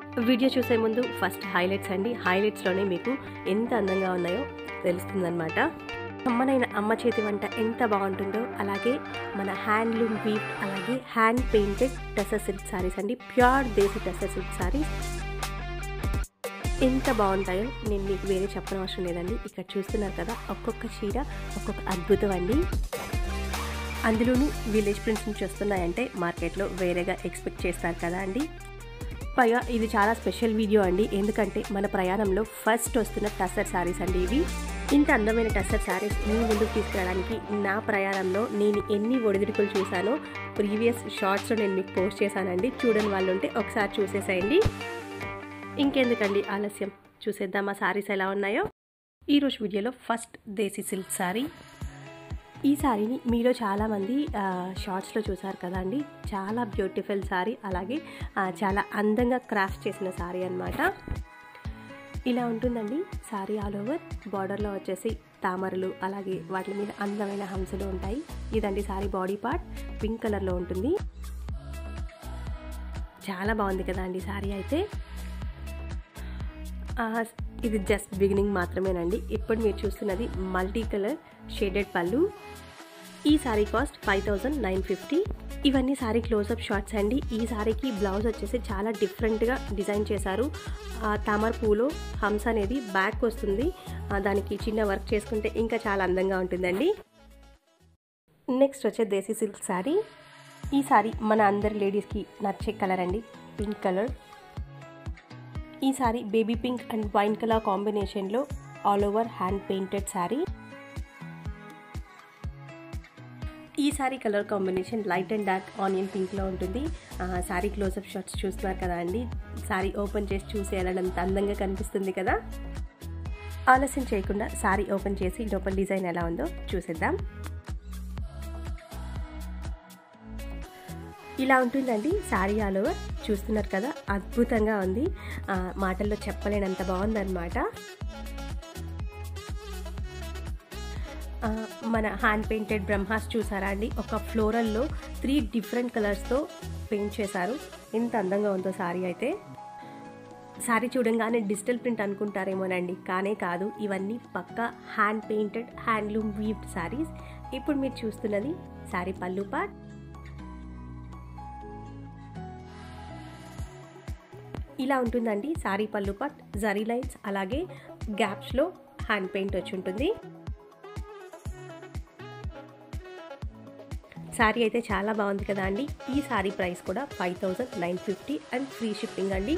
video చూసే ముందు first highlights అండి హైలైట్స్లోనే మీకు ఎంత అందంగా ఉన్నాయో తెలుస్తుందన్నమాట అమ్మనైన అమ్మ చేతి వంట ఎంత బాగుంటుందో అలాగే మన హ్యాండ్లూమ్ వీవ్ అలాగే hand painted tussar silk saris అండి ప్యూర్ దేశీ టసర్ సిల్క్ సారీస్ ఎంత బాగుంటాయో నేను మీకు వేరే చెప్పనవసరం లేదండి ఇక్కడ చూస్తున్నారు కదా ఒక్కొక్క చీర ఒక్కొక్క అద్భుతం అండి అందులోనూ విలేజ్ ప్రింట్స్ నుంచి వస్తున్నాయంటే మార్కెట్లో వేరేగా ఎక్స్పెక్ట్ చేస్తారు కదా అండి పైగా ఇది చాలా స్పెషల్ వీడియో అండి ఎందుకంటే మన ప్రయాణంలో ఫస్ట్ వస్తున్న టసర్ శారీస్ అండి ఇవి ఇంత అందమైన టసర్ శారీస్ మీ ముందుకు తీసుకురావడానికి నా ప్రయాణంలో నేను ఎన్ని ఒడిదుడుకులు చూశానో ప్రీవియస్ షార్ట్స్లో నేను మీకు పోస్ట్ చేశానండి చూడని వాళ్ళు ఉంటే ఒకసారి చూసేసేయండి ఇంకెందుకండి ఆలస్యం చూసేద్దాం ఆ శారీస్ ఎలా ఉన్నాయో ఈరోజు వీడియోలో ఫస్ట్ దేశీ సిల్క్ శారీ ఈ శారీని మీలో చాలామంది షార్ట్స్లో చూసారు కదా అండి చాలా బ్యూటిఫుల్ శారీ అలాగే ఆ, చాలా అందంగా క్రాఫ్ట్ చేసిన శారీ అనమాట ఇలా ఉంటుందండి శారీ ఆల్ ఓవర్ బార్డర్లో వచ్చేసి తామరలు అలాగే వాటి మీద అందమైన హంసలు ఉంటాయి ఇదండి శారీ బాడీ పార్ట్ పింక్ కలర్లో ఉంటుంది చాలా బాగుంది కదా అండి శారీ అయితే ఆ, ఇది జస్ట్ బిగినింగ్ మాత్రమేనండి ఇప్పుడు మీరు చూస్తున్నది మల్టీ కలర్ షేడెడ్ పళ్ళు ఈ sari cost five thousand nine fifty ఇవన్నీ సారీ క్లోజప్ షార్ట్స్ అండి ఈ సారీకి బ్లౌజ్ వచ్చేసి చాలా డిఫరెంట్గా డిజైన్ చేశారు ఆ తామర పూలో హంస అనేది బ్యాక్ వస్తుంది ఆ, దానికి చిన్న వర్క్ చేసుకుంటే ఇంకా చాలా అందంగా ఉంటుందండి నెక్స్ట్ వచ్చే దేశీ సిల్క్ శారీ ఈ సారీ మన అందరి లేడీస్కి నచ్చే కలర్ అండి పింక్ కలర్ ఈ sari baby pink and wine colour కాంబినేషన్లో all over hand painted sari ఈ sari colour combination light and dark onion పింక్లో ఉంటుంది ఆ, సారీ క్లోజప్ షాట్స్ చూస్తున్నారు కదా అండి సారీ ఓపెన్ చేసి చూసి వెళ్ళడంత అందంగా కనిపిస్తుంది కదా ఆలస్యం చేయకుండా సారీ ఓపెన్ చేసి లోపల డిజైన్ ఎలా ఉందో చూసేద్దాం ఇలా ఉంటుందండి శారీ ఆల్ ఓవర్ చూస్తున్నారు కదా అద్భుతంగా ఉంది ఆ, మాటల్లో చెప్పలేనంత బాగుందన్నమాట ఆ, మన హ్యాండ్ పెయింటెడ్ బ్రహ్మాస్ చూసారా అండి ఒక ఫ్లోరల్లో త్రీ డిఫరెంట్ కలర్స్తో పెయింట్ చేశారు ఎంత అందంగా ఉందో శారీ అయితే శారీ చూడంగానే డిజిటల్ ప్రింట్ అనుకుంటారేమోనండి కానే కాదు ఇవన్నీ పక్కా hand painted handloom weaved saris ఇప్పుడు మీరు చూస్తున్నది శారీ పళ్ళు పార్ట్ ఇలా ఉంటుందండి శారీ పళ్ళు పార్ట్ జరీ లైన్స్ అలాగే గ్యాప్స్లో హ్యాండ్ పెయింట్ వచ్చి ఉంటుంది శారీ అయితే చాలా బాగుంది కదా అండి ఈ శారీ ప్రైస్ కూడా five thousand nine fifty and free shipping అండి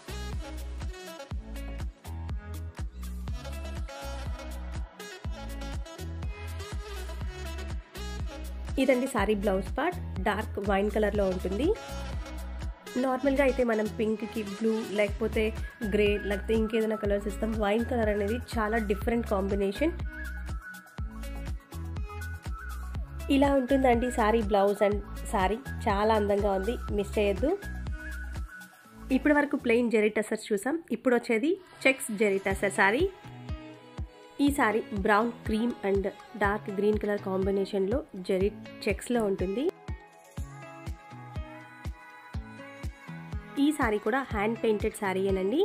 ఇదండి sari blouse part dark wine కలర్లో ఉంటుంది నార్మల్గా అయితే మనం పింక్కి బ్లూ లేకపోతే గ్రే లేకపోతే ఇంకేదైనా కలర్స్ ఇస్తాం వైన్ కలర్ అనేది చాలా డిఫరెంట్ కాంబినేషన్ ఇలా ఉంటుందండి సారీ బ్లౌజ్ అండ్ సారీ చాలా అందంగా ఉంది మిస్ చేయొద్దు ఇప్పటి వరకు ప్లెయిన్ జెరీ టసర్స్ చూసాం ఇప్పుడు వచ్చేది చెక్స్ జెరీ టసర్ సారీ ఈ sari brown cream and dark green colour కాంబినేషన్లో జెరీ చెక్స్లో ఉంటుంది ఈ సారీ కూడా హ్యాండ్ పెయింటెడ్ శారీయేనండి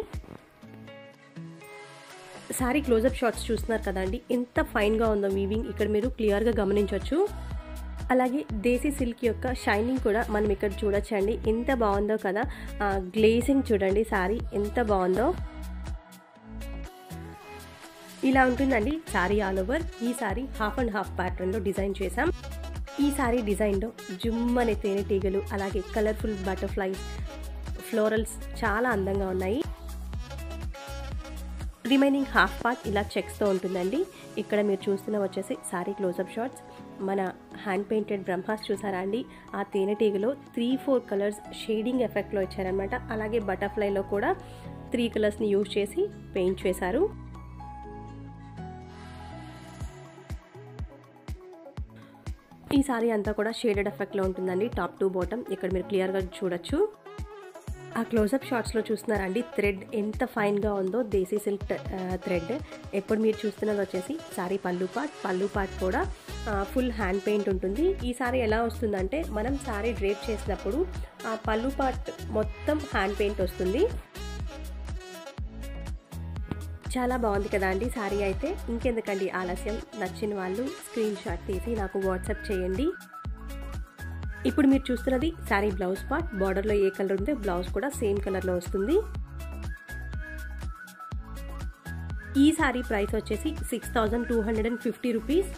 సారీ క్లోజప్ షాట్స్ చూస్తున్నారు కదండి ఎంత ఫైన్గా ఉందో వీవింగ్ ఇక్కడ మీరు క్లియర్గా గమనించవచ్చు అలాగే దేశీ సిల్క్ యొక్క షైనింగ్ కూడా మనం ఇక్కడ చూడొచ్చండి ఎంత బాగుందో కదా గ్లేసింగ్ చూడండి సారీ ఎంత బాగుందో ఇలా ఉంటుందండి సారీ ఆల్ ఓవర్ ఈ సారీ హాఫ్ అండ్ హాఫ్ ప్యాటర్న్లో డిజైన్ చేసాం ఈ సారీ డిజైన్లో జుమ్ అనే తేనెటీగలు అలాగే కలర్ఫుల్ బటర్ఫ్లైస్ ఫ్లోరల్స్ చాలా అందంగా ఉన్నాయి రిమైనింగ్ హాఫ్ పార్ట్ ఇలా చెక్స్తో ఉంటుందండి ఇక్కడ మీరు చూస్తున్న వచ్చేసి సారీ క్లోజప్ షాట్స్ మన హ్యాండ్ పెయింటెడ్ బ్రహ్మాస్ చూసారా అండి ఆ తేనెటీగలో త్రీ ఫోర్ కలర్స్ షేడింగ్ ఎఫెక్ట్లో ఇచ్చారనమాట అలాగే బటర్ఫ్లైలో కూడా త్రీ కలర్స్ని యూజ్ చేసి పెయింట్ చేశారు ఈ సారీ అంతా కూడా షేడెడ్ ఎఫెక్ట్లో ఉంటుందండి టాప్ టు బాటమ్ ఇక్కడ మీరు క్లియర్గా చూడొచ్చు ఆ క్లోజప్ షాట్స్లో చూస్తున్నారండి థ్రెడ్ ఎంత ఫైన్గా ఉందో దేశీ సిల్క్ థ్రెడ్ ఎప్పుడు మీరు చూస్తున్నది వచ్చేసి సారీ పళ్ళు పాట్ పళ్ళు పాట్ కూడా ఫుల్ హ్యాండ్ పెయింట్ ఉంటుంది ఈ సారీ ఎలా వస్తుందంటే మనం సారీ డ్రేప్ చేసినప్పుడు ఆ పళ్ళు పాట్ మొత్తం హ్యాండ్ పెయింట్ వస్తుంది చాలా బాగుంది కదా అండి శారీ అయితే ఇంకెందుకండి ఆలస్యం నచ్చిన వాళ్ళు స్క్రీన్ షాట్ తీసి నాకు వాట్సాప్ చేయండి ఇప్పుడు మీరు చూస్తున్నది శారీ బ్లౌజ్ పార్ట్ బార్డర్లో ఏ కలర్ ఉందో బ్లౌజ్ కూడా సేమ్ కలర్లో వస్తుంది ఈ శారీ ప్రైస్ వచ్చేసి six thousand two hundred and fifty rupees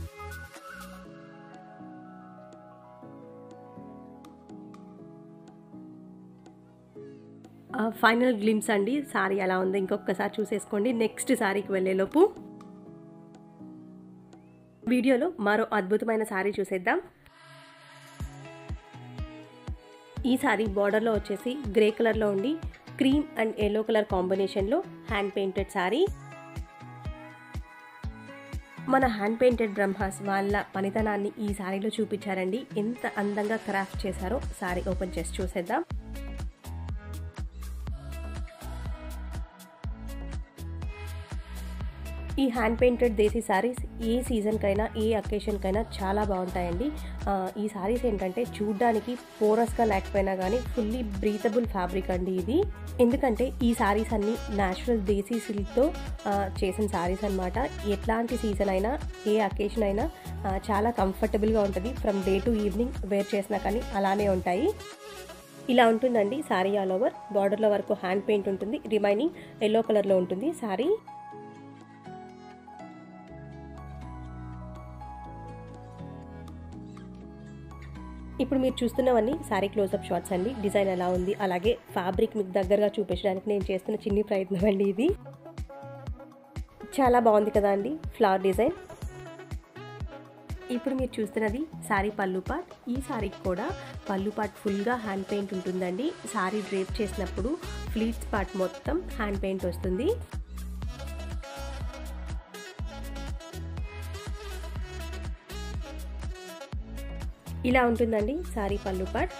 final glimpse అండి సారీ ఎలా ఉందో ఇంకొకసారి చూసేసుకోండి నెక్స్ట్ సారీకి వెళ్ళేలోపు వీడియోలో మరో అద్భుతమైన సారీ చూసేద్దాం ఈ సారీ బార్డర్లో వచ్చేసి గ్రే కలర్లో ఉండి క్రీమ్ అండ్ ఎల్లో కలర్ కాంబినేషన్లో హ్యాండ్ పెయింటెడ్ సారీ మన హ్యాండ్ పెయింటెడ్ బ్రహ్మాస్ వాళ్ళ పనితనాన్ని ఈ సారీలో చూపించారండి ఎంత అందంగా క్రాఫ్ట్ చేశారో సారీ ఓపెన్ చేసి చూసేద్దాం ఈ హ్యాండ్ పెయింటెడ్ దేశీ శారీస్ ఏ సీజన్కైనా ఏ అకేషన్కైనా చాలా బాగుంటాయండి ఈ శారీస్ ఏంటంటే చూడ్డానికి పోరస్గా లేకపోయినా కానీ ఫుల్లీ బ్రీతబుల్ ఫ్యాబ్రిక్ అండి ఇది ఎందుకంటే ఈ శారీస్ అన్ని న్యాచురల్ దేశీ సిల్క్తో చేసిన శారీస్ అనమాట ఎట్లాంటి సీజన్ అయినా ఏ అకేషన్ అయినా చాలా కంఫర్టబుల్గా ఉంటుంది from day to evening wear చేసినా కానీ అలానే ఉంటాయి ఇలా ఉంటుందండి శారీ ఆల్ ఓవర్ బార్డర్లో వరకు హ్యాండ్ పెయింట్ ఉంటుంది రిమైనింగ్ ఎల్లో కలర్లో ఉంటుంది శారీ ఇప్పుడు మీరు చూస్తున్నవన్నీ శారీ క్లోజప్ షాట్స్ అండి డిజైన్ ఎలా ఉంది అలాగే ఫ్యాబ్రిక్ మీకు దగ్గరగా చూపించడానికి నేను చేస్తున్న చిన్ని ప్రయత్నం అండి ఇది చాలా బాగుంది కదా అండి ఫ్లవర్ డిజైన్ ఇప్పుడు మీరు చూస్తున్నది శారీ పళ్ళు పార్ట్ ఈ శారీకి కూడా పళ్ళు పార్ట్ ఫుల్గా హ్యాండ్ పెయింట్ ఉంటుందండి శారీ డ్రేప్ చేసినప్పుడు ఫ్లీట్స్ పార్ట్ మొత్తం హ్యాండ్ పెయింట్ వస్తుంది ఇలా ఉంటుందండి శారీ పళ్ళు పార్ట్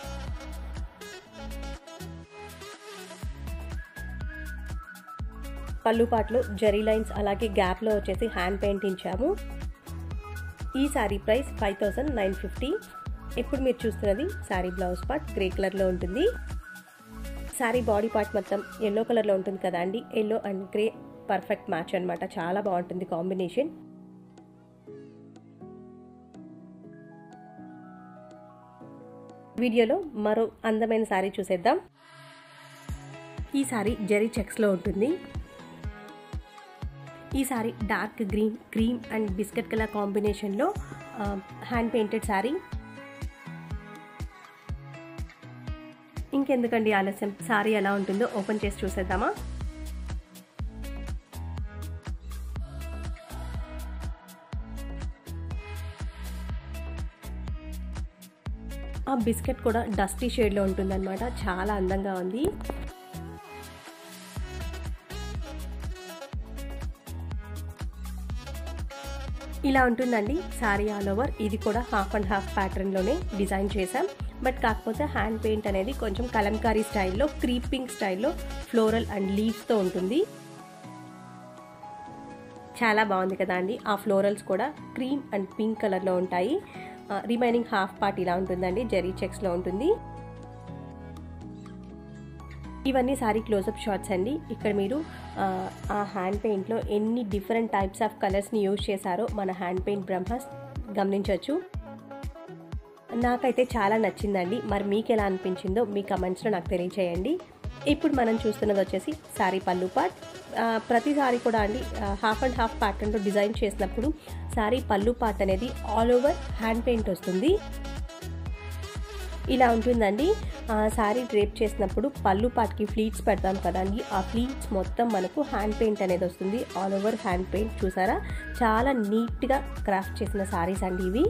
పళ్ళు పాటలో జరీ లైన్స్ అలాగే గ్యాప్లో వచ్చేసి హ్యాండ్ పెయింట్ ఇచ్చాము ఈ sari price five thousand nine fifty ఇప్పుడు మీరు చూస్తున్నది శారీ బ్లౌజ్ పార్ట్ గ్రే కలర్లో ఉంటుంది శారీ బాడీ పార్ట్ మొత్తం ఎల్లో కలర్లో ఉంటుంది కదా అండి yellow and grey perfect match అనమాట చాలా బాగుంటుంది కాంబినేషన్ వీడియోలో మరో అందమైన శారీ చూసేద్దాం ఈ శారీ జరీ చెక్స్లో ఉంటుంది ఈ sari dark green cream and biscuit colour కాంబినేషన్లో హ్యాండ్ పెయింటెడ్ శారీ ఇంకెందుకండి ఆలస్యం శారీ ఎలా ఉంటుందో ఓపెన్ చేసి చూసేద్దామా ఆ బిస్కెట్ కూడా డస్టీ షేడ్లో ఉంటుందన్నమాట చాలా అందంగా ఉంది ఇలా ఉంటుందండి శారీ ఆల్ ఓవర్ ఇది కూడా హాఫ్ అండ్ హాఫ్ ప్యాటర్న్లోనే డిజైన్ చేసాం బట్ కాకపోతే హ్యాండ్ పెయింట్ అనేది కొంచెం కలంకారీ స్టైల్లో క్రీపింగ్ స్టైల్లో ఫ్లోరల్ అండ్ లీవ్స్తో ఉంటుంది చాలా బాగుంది కదా అండి ఆ ఫ్లోరల్స్ కూడా క్రీమ్ అండ్ పింక్ కలర్లో ఉంటాయి రిమైనింగ్ హాఫ్ పార్ట్ ఇలా ఉంటుందండి జరీ చెక్స్లో ఉంటుంది ఇవన్నీ సారీ క్లోజప్ షాట్స్ అండి ఇక్కడ మీరు ఆ హ్యాండ్ పెయింట్లో ఎన్ని డిఫరెంట్ టైప్స్ ఆఫ్ కలర్స్ని యూజ్ చేశారో మన హ్యాండ్ పెయింట్ బ్రహ్మాస్ గమనించవచ్చు నాకైతే చాలా నచ్చిందండి మరి మీకు ఎలా అనిపించిందో మీ కమెంట్స్లో నాకు తెలియచేయండి ఇప్పుడు మనం చూస్తున్నది వచ్చేసి శారీ పళ్ళు పార్ట్ ప్రతి సారీ కూడా అండి హాఫ్ అండ్ హాఫ్ ప్యాటర్న్తో డిజైన్ చేసినప్పుడు శారీ పళ్ళు పార్ట్ అనేది ఆల్ ఓవర్ హ్యాండ్ పెయింట్ వస్తుంది ఇలా ఉంటుందండి శారీ డ్రేప్ చేసినప్పుడు పళ్ళు పాటికి ఫ్లీట్స్ పెడతాం కదండి ఆ ఫ్లీట్స్ మొత్తం మనకు హ్యాండ్ పెయింట్ అనేది వస్తుంది ఆల్ ఓవర్ హ్యాండ్ పెయింట్ చూసారా చాలా నీట్గా క్రాఫ్ట్ చేసిన శారీస్ అండి ఇవి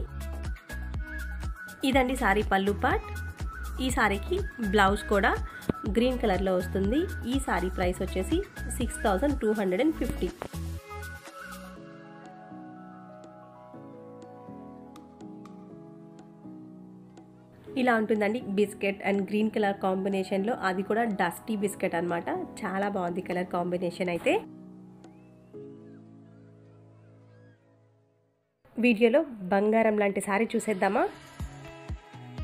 ఇదండి శారీ పళ్ళు పార్ట్ ఈ శారీకి బ్లౌజ్ కూడా గ్రీన్ కలర్లో వస్తుంది ఈ శారీ ప్రైస్ వచ్చేసి six thousand two hundred and fifty ఇలా ఉంటుందండి బిస్కెట్ అండ్ గ్రీన్ కలర్ కాంబినేషన్లో అది కూడా డస్టీ బిస్కెట్ అనమాట చాలా బాగుంది కలర్ కాంబినేషన్ అయితే వీడియోలో బంగారం లాంటి సారీ చూసేద్దామా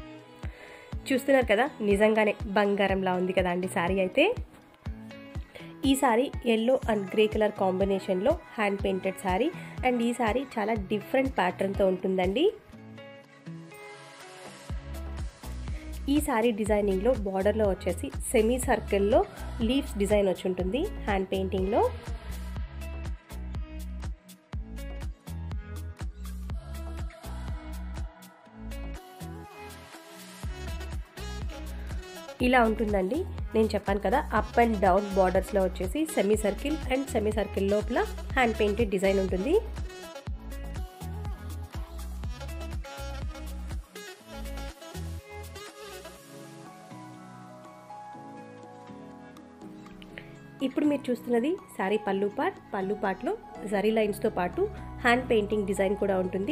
చూస్తున్నారు కదా నిజంగానే బంగారంలా ఉంది కదా అండి శారీ అయితే ఈ sari yellow and grey colour కాంబినేషన్లో హ్యాండ్ పెయింటెడ్ శారీ అండ్ ఈ సారీ చాలా డిఫరెంట్ ప్యాటర్న్తో ఉంటుందండి ఈ సారీ డిజైనింగ్లో బార్డర్లో వచ్చేసి సెమీ సర్కిల్లో లీవ్స్ డిజైన్ వచ్చి ఉంటుంది హ్యాండ్ పెయింటింగ్లో ఇలా ఉంటుందండి నేను చెప్పాను కదా అప్ అండ్ డౌన్ బార్డర్స్లో వచ్చేసి semi circle and semi circle లోపల హ్యాండ్ పెయింటెడ్ డిజైన్ ఉంటుంది ఇప్పుడు మీరు చూస్తున్నది శారీ పళ్ళు పాట్ పళ్ళు పాట్లో జరీ లైన్స్తో పాటు హ్యాండ్ పెయింటింగ్ డిజైన్ కూడా ఉంటుంది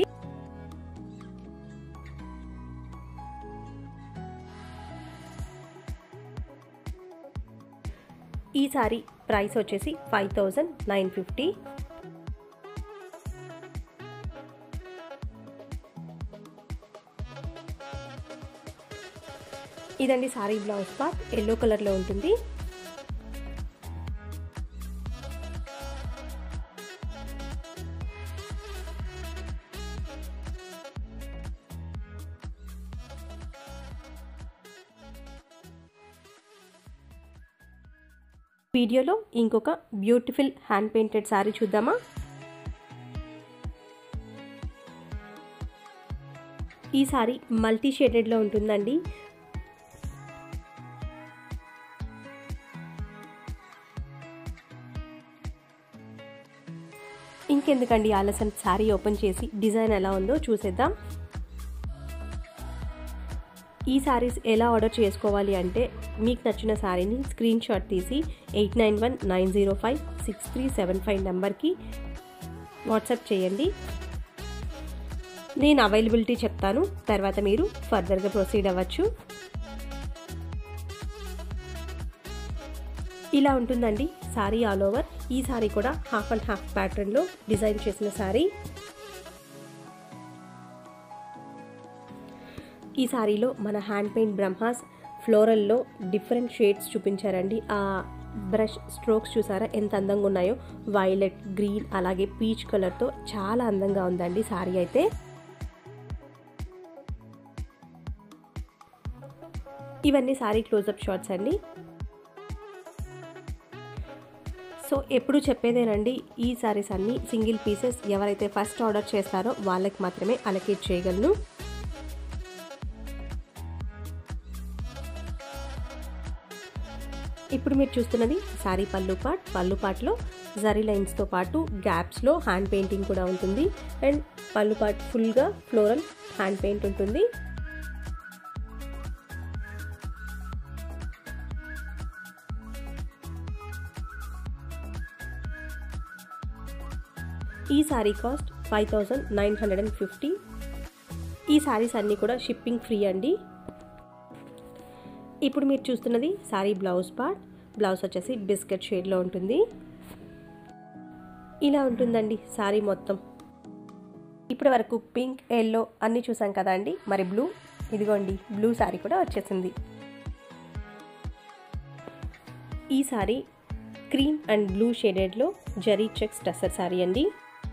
ఈ సారీ ప్రైస్ వచ్చేసి ఫైవ్ థౌజండ్ నైన్ ఫిఫ్టీ ఇదండి సారీ బ్లౌజ్ పార్ట్ ఎల్లో కలర్లో ఉంటుంది వీడియోలో ఇంకొక బ్యూటిఫుల్ హ్యాండ్ పెయింటెడ్ శారీ చూద్దామా ఈ సారీ మల్టీ షేడెడ్లో ఉంటుందండి ఇంకెందుకండి ఆలస్యం శారీ ఓపెన్ చేసి డిజైన్ ఎలా ఉందో చూసేద్దాం ఈ శారీస్ ఎలా ఆర్డర్ చేసుకోవాలి అంటే మీకు నచ్చిన శారీని స్క్రీన్ షాట్ తీసి eight nine one nine zero five six three seven five నెంబర్కి వాట్సాప్ చేయండి నేను అవైలబిలిటీ చెప్తాను తర్వాత మీరు ఫర్దర్గా ప్రొసీడ్ అవ్వచ్చు ఇలా ఉంటుందండి శారీ ఆల్ ఓవర్ ఈ శారీ కూడా హాఫ్ అండ్ హాఫ్ ప్యాటర్న్లో డిజైన్ చేసిన శారీ ఈ శారీలో మన హ్యాండ్ పెయింట్ బ్రహ్మాస్ ఫ్లోరల్లో డిఫరెంట్ షేడ్స్ చూపించారండి ఆ బ్రష్ స్ట్రోక్స్ చూసారా ఎంత అందంగా ఉన్నాయో వైలెట్ గ్రీన్ అలాగే పీచ్ కలర్తో చాలా అందంగా ఉందండి శారీ అయితే ఇవన్నీ శారీ క్లోజప్ షాట్స్ అండి సో ఎప్పుడు చెప్పేదేనండి ఈ శారీస్ అన్నీ సింగిల్ పీసెస్ ఎవరైతే ఫస్ట్ ఆర్డర్ చేస్తారో వాళ్ళకి మాత్రమే అలకేట్ చేయగలను ఇప్పుడు మీరు చూస్తున్నది శారీ పళ్ళు పాట్ పళ్ళు పాట్లో జరీ లైన్స్తో పాటు గ్యాప్స్లో హ్యాండ్ పెయింటింగ్ కూడా ఉంటుంది అండ్ పళ్ళు పాట్ ఫుల్గా ఫ్లోరల్ హ్యాండ్ పెయింట్ ఉంటుంది ఈ sari cost five thousand nine hundred and fifty ఈ శారీస్ అన్నీ కూడా షిప్పింగ్ ఫ్రీ అండి ఇప్పుడు మీరు చూస్తున్నది శారీ బ్లౌజ్ పార్ట్ బ్లౌజ్ వచ్చేసి బిస్కెట్ షేడ్లో ఉంటుంది ఇలా ఉంటుందండి శారీ మొత్తం ఇప్పటి వరకు పింక్ ఎల్లో అన్నీ చూసాం కదా అండి మరి బ్లూ ఇదిగోండి బ్లూ శారీ కూడా వచ్చేసింది ఈ శారీ క్రీమ్ అండ్ బ్లూ షేడెడ్లో జరీ చెక్స్ టసర్ శారీ అండి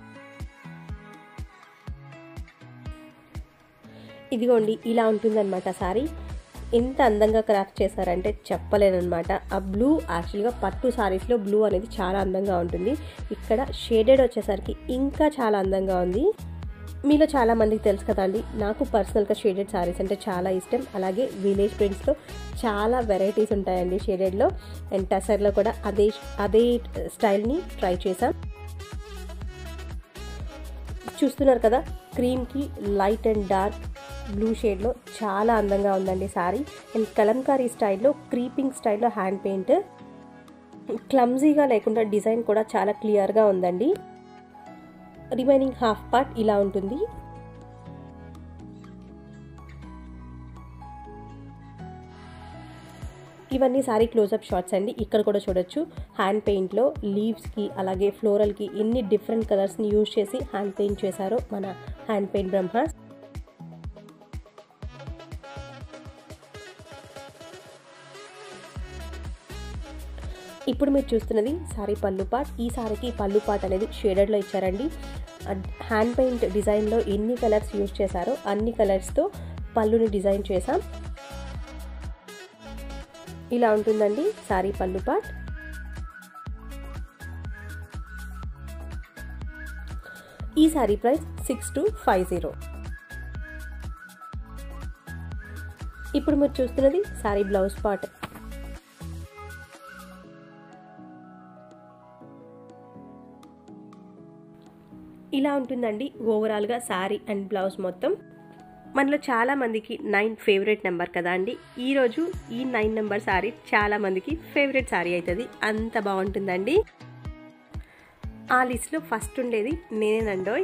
ఇదిగోండి ఇలా ఉంటుందన్నమాట శారీ ఎంత అందంగా క్రాఫ్ట్ చేశారంటే చెప్పలేనమాట ఆ బ్లూ యాక్చువల్గా పట్టు సారీస్లో బ్లూ అనేది చాలా అందంగా ఉంటుంది ఇక్కడ షేడెడ్ వచ్చేసరికి ఇంకా చాలా అందంగా ఉంది మీలో చాలా మందికి తెలుసు కదండి నాకు పర్సనల్గా షేడెడ్ సారీస్ అంటే చాలా ఇష్టం అలాగే విలేజ్ ప్రింట్స్లో చాలా వెరైటీస్ ఉంటాయండి షేడెడ్లో అండ్ టసర్లో కూడా అదే అదే స్టైల్ని ట్రై చేసాం చూస్తున్నారు కదా క్రీమ్కి లైట్ అండ్ డార్క్ బ్లూ షేడ్లో చాలా అందంగా ఉందండి సారీ అండ్ కలంకారీ స్టైల్లో క్రీపింగ్ స్టైల్లో హ్యాండ్ పెయింట్ క్లమ్జీగా లేకుండా డిజైన్ కూడా చాలా క్లియర్గా ఉందండి రిమైనింగ్ హాఫ్ పార్ట్ ఇలా ఉంటుంది ఇవన్నీ సారీ క్లోజప్ షాట్స్ అండి ఇక్కడ కూడా చూడొచ్చు హ్యాండ్ పెయింట్లో లీవ్స్కి అలాగే ఫ్లోరల్కి ఎన్ని డిఫరెంట్ కలర్స్ని యూజ్ చేసి హ్యాండ్ పెయింట్ చేశారో మన హ్యాండ్ పెయింట్ బ్రహ్మాస్ ఇప్పుడు మీరు చూస్తున్నది సారీ పళ్ళు పాట్ ఈ సారీకి పళ్ళు పాట్ అనేది షేడెడ్లో ఇచ్చారండి హ్యాండ్ పెయింట్ డిజైన్లో ఎన్ని కలర్స్ యూజ్ చేశారో అన్ని కలర్స్తో పళ్ళుని డిజైన్ చేసాం ఇలా ఉంటుందండి సారీ పళ్ళు పాట్ ఈ sari price six two five zero ఇప్పుడు మీరు చూస్తున్నది సారీ బ్లౌజ్ పార్ట్ ఇలా ఉంటుందండి ఓవరాల్గా శారీ అండ్ బ్లౌజ్ మొత్తం మనలో చాలా మందికి నైన్ ఫేవరెట్ నెంబర్ కదా అండి ఈరోజు ఈ నైన్ నెంబర్ శారీ చాలా మందికి ఫేవరెట్ శారీ అవుతుంది అంత బాగుంటుందండి ఆ లిస్ట్లో ఫస్ట్ ఉండేది నేనేనండోయ్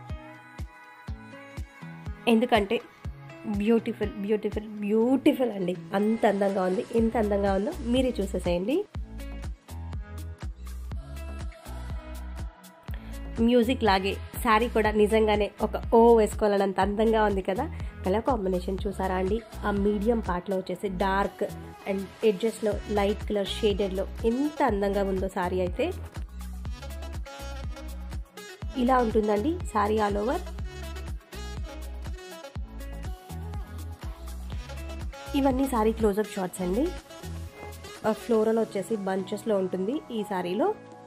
ఎందుకంటే బ్యూటిఫుల్ బ్యూటిఫుల్ బ్యూటిఫుల్ అండి అంత అందంగా ఉంది ఎంత అందంగా ఉందో మీరే చూసేసేయండి మ్యూజిక్ లాగే శారీ కూడా నిజంగానే ఒక ఓ వేసుకోవాలన్నంత అందంగా ఉంది కదా కలర్ కాంబినేషన్ చూసారా అండి ఆ మీడియం పార్ట్లో వచ్చేసి డార్క్ అండ్ ఎడ్జెస్లో లైట్ కలర్ షేడెడ్లో ఎంత అందంగా ఉందో శారీ అయితే ఇలా ఉంటుందండి శారీ ఆల్ ఓవర్ ఇవన్నీ శారీ క్లోజప్ షార్ట్స్ అండి ఫ్లోరల్ వచ్చేసి బంచెస్లో ఉంటుంది ఈ శారీలో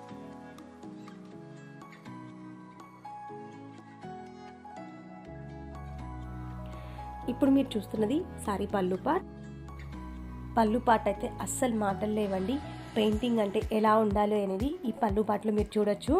ఇప్పుడు మీరు చూస్తున్నది సారీ పళ్ళు పాట్ పళ్ళు పాట్ అయితే అస్సలు మాటలు లేవండి పెయింటింగ్ అంటే ఎలా ఉండాలి అనేది ఈ పళ్ళు పాటలో మీరు చూడొచ్చు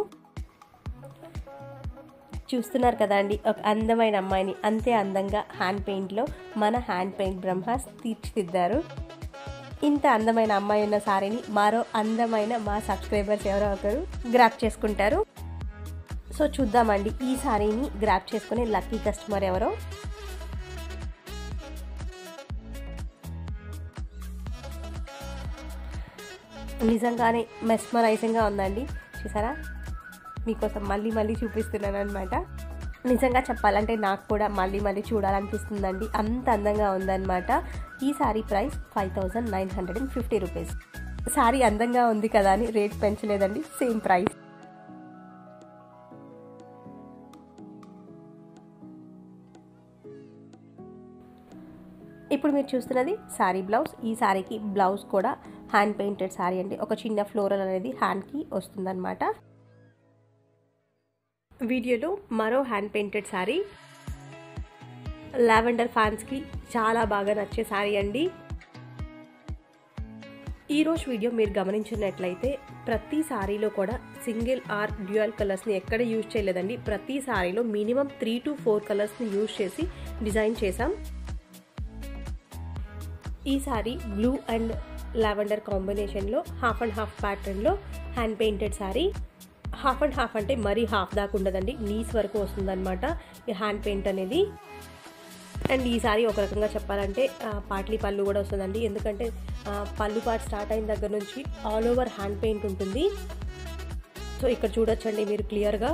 చూస్తున్నారు కదా అండి ఒక అందమైన అమ్మాయిని అంతే అందంగా హ్యాండ్ పెయింట్లో మన హ్యాండ్ పెయింట్ బ్రహ్మాస్ తీర్చిదిద్దారు ఇంత అందమైన అమ్మాయి ఉన్న సారీని మరో అందమైన మా సబ్స్క్రైబర్స్ ఎవరో ఒకరు గ్రాప్ చేసుకుంటారు సో చూద్దామండి ఈ సారీని గ్రాప్ చేసుకునే లక్కీ కస్టమర్ ఎవరో నిజంగానే మెస్మరైజింగ్గా ఉందండి చూసారా మీకోసం మళ్ళీ మళ్ళీ చూపిస్తున్నాను అనమాట నిజంగా చెప్పాలంటే నాకు కూడా మళ్ళీ మళ్ళీ చూడాలనిపిస్తుందండి అంత అందంగా ఉందన్నమాట ఈ sari price five thousand nine hundred and fifty rupees sari అందంగా ఉంది కదా అని రేట్ పెంచలేదండి సేమ్ ప్రైస్ ఇప్పుడు మీరు చూస్తున్నది శారీ బ్లౌజ్ ఈ శారీకి బ్లౌజ్ కూడా హ్యాండ్ పెయింటెడ్ శారీ అండి ఒక చిన్న ఫ్లోరల్ అనేది హ్యాండ్కి వస్తుందన్నమాట వీడియోలో మరో హ్యాండ్ పెయింటెడ్ శారీ లావెండర్ ఫ్యాన్స్కి చాలా బాగా నచ్చే శారీ అండి ఈరోజు వీడియో మీరు గమనించినట్లయితే ప్రతి శారీలో కూడా సింగిల్ ఆర్ డ్యూయల్ కలర్స్ని ఎక్కడ యూజ్ చేయలేదండి ప్రతి శారీలో మినిమం త్రీ టు ఫోర్ కలర్స్ని యూజ్ చేసి డిజైన్ చేసాం ఈ సారీ బ్లూ అండ్ లావెండర్ కాంబినేషన్లో హాఫ్ అండ్ హాఫ్ ప్యాటర్న్లో hand painted sari half and half అంటే మరీ హాఫ్ దాకా ఉండదండి నీస్ వరకు వస్తుందన్నమాట ఈ హ్యాండ్ పెయింట్ అనేది అండ్ ఈ సారీ ఒక రకంగా చెప్పాలంటే పాట్లీ పళ్ళు కూడా వస్తుందండి ఎందుకంటే పళ్ళు పార్ట్ స్టార్ట్ అయిన దగ్గర నుంచి ఆల్ ఓవర్ హ్యాండ్ పెయింట్ ఉంటుంది సో ఇక్కడ చూడొచ్చండి మీరు క్లియర్గా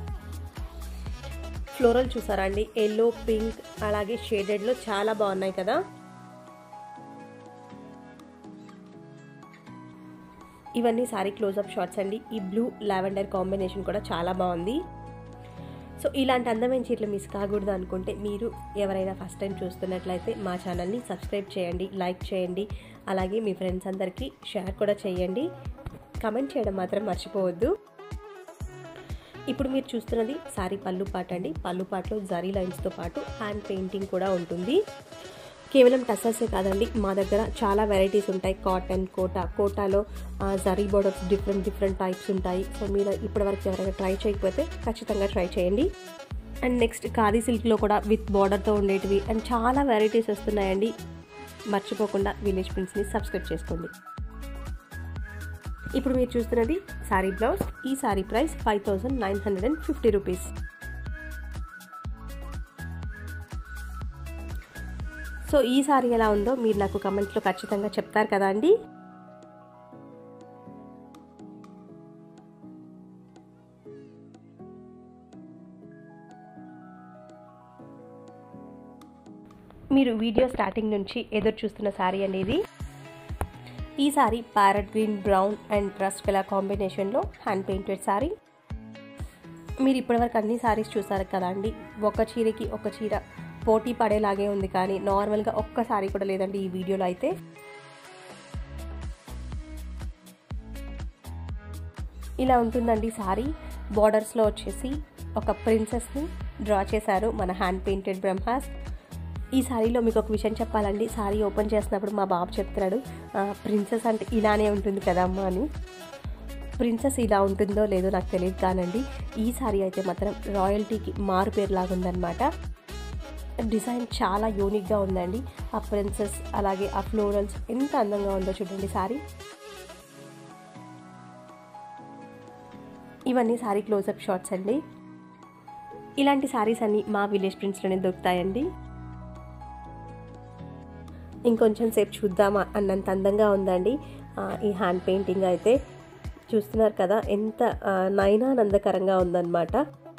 ఫ్లోరల్ చూసారా అండి ఎల్లో పింక్ అలాగే షేడెడ్లో చాలా బాగున్నాయి కదా ఇవన్నీ సారీ క్లోజప్ షార్ట్స్ అండి ఈ బ్లూ లావెండర్ కాంబినేషన్ కూడా చాలా బాగుంది సో ఇలాంటి అందమైన చీరలు మిస్ కాకూడదు అనుకుంటే మీరు ఎవరైనా ఫస్ట్ టైం చూస్తున్నట్లయితే మా ఛానల్ని సబ్స్క్రైబ్ చేయండి లైక్ చేయండి అలాగే మీ ఫ్రెండ్స్ అందరికీ షేర్ కూడా చేయండి కమెంట్ చేయడం మాత్రం మర్చిపోవద్దు ఇప్పుడు మీరు చూస్తున్నది సారీ పళ్ళు పాట అండి పళ్ళు పాటలో జరీ లైన్స్తో పాటు హ్యాండ్ పెయింటింగ్ కూడా ఉంటుంది కేవలం టసర్సే కాదండి మా దగ్గర చాలా వెరైటీస్ ఉంటాయి కాటన్ కోటా కోటాలో zari borders different different types ఉంటాయి సో మీరు ఇప్పటివరకు ఎవరైనా ట్రై చేయకపోతే ఖచ్చితంగా ట్రై చేయండి అండ్ నెక్స్ట్ ఖాదీ సిల్క్లో కూడా విత్ బార్డర్తో ఉండేటివి అండ్ చాలా వెరైటీస్ వస్తున్నాయండి మర్చిపోకుండా విలేజ్ ప్రిన్స్ని సబ్స్క్రైబ్ చేసుకోండి ఇప్పుడు మీరు చూస్తున్నది శారీ బ్లౌజ్ ఈ sari price five thousand nine hundred and fifty rupees so ఈ సారీ ఎలా ఉందో మీరు నాకు కమెంట్లో ఖచ్చితంగా చెప్తారు కదా అండి మీరు వీడియో స్టార్టింగ్ నుంచి ఎదురు చూస్తున్న శారీ అనేది ఈ sari parrot green brown and rust colour కాంబినేషన్లో హ్యాండ్ పెయింటెడ్ సారీ మీరు ఇప్పటివరకు అన్ని సారీస్ చూసారు కదా అండి ఒక చీరకి ఒక చీర పోటీ పడేలాగే ఉంది కానీ నార్మల్గా ఒక్క సారీ కూడా లేదండి ఈ వీడియోలో అయితే ఇలా ఉంటుందండి సారీ బార్డర్స్లో వచ్చేసి ఒక ప్రిన్సెస్ని డ్రా చేశారు మన హ్యాండ్ పెయింటెడ్ బ్రహ్మాస్ ఈ సారీలో మీకు ఒక విషయం చెప్పాలండి సారీ ఓపెన్ చేసినప్పుడు మా బాబు చెప్తున్నాడు ప్రిన్సెస్ అంటే ఇలానే ఉంటుంది కదా అమ్మ అని ప్రిన్సెస్ ఇలా ఉంటుందో లేదో నాకు తెలియదు కానండి ఈ సారీ అయితే మాత్రం రాయల్టీకి మారు పేరు లాగా ఉందన్నమాట డిజైన్ చాలా యూనిక్గా ఉందండి ఆ ప్రిన్సెస్ అలాగే ఆ ఫ్లోరల్స్ ఎంత అందంగా ఉందో చూడండి సారీ ఇవన్నీ సారీ క్లోజప్ షాట్స్ అండి ఇలాంటి సారీస్ అన్నీ మా విలేజ్ ప్రింట్స్లోనే దొరుకుతాయండి ఇంకొంచెం సేపు చూద్దామా అన్నంత అందంగా ఉందండి ఈ హ్యాండ్ పెయింటింగ్ అయితే చూస్తున్నారు కదా ఎంత నయనానందకరంగా ఉందన్నమాట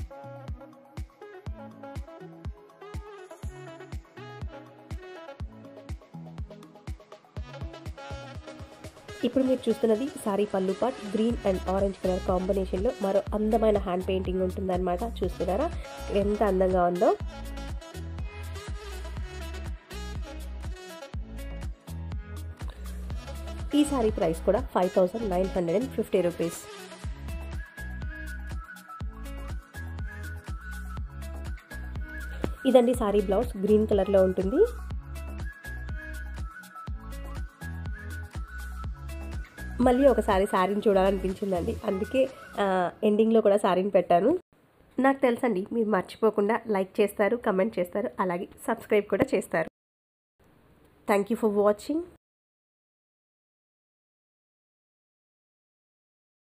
ఇప్పుడు మీరు చూస్తున్నది సారీ పళ్ళు పాట్ గ్రీన్ అండ్ ఆరెంజ్ కలర్ కాంబినేషన్లో మరో అందమైన హ్యాండ్ పెయింటింగ్ ఉంటుందన్నమాట చూస్తున్నారా ఎంత అందంగా ఉందో ఈ సారీ ప్రైస్ కూడా five thousand nine hundred and fifty rupees ఇదండి సారీ బ్లౌజ్ గ్రీన్ కలర్లో ఉంటుంది మళ్ళీ ఒకసారి శారీని చూడాలనిపించిందండి అందుకే ఎండింగ్లో కూడా శారీని పెట్టాను నాకు తెలుసండి మీరు మర్చిపోకుండా లైక్ చేస్తారు కమెంట్ చేస్తారు అలాగే సబ్స్క్రైబ్ కూడా చేస్తారు థ్యాంక్ యూ ఫర్ వాచింగ్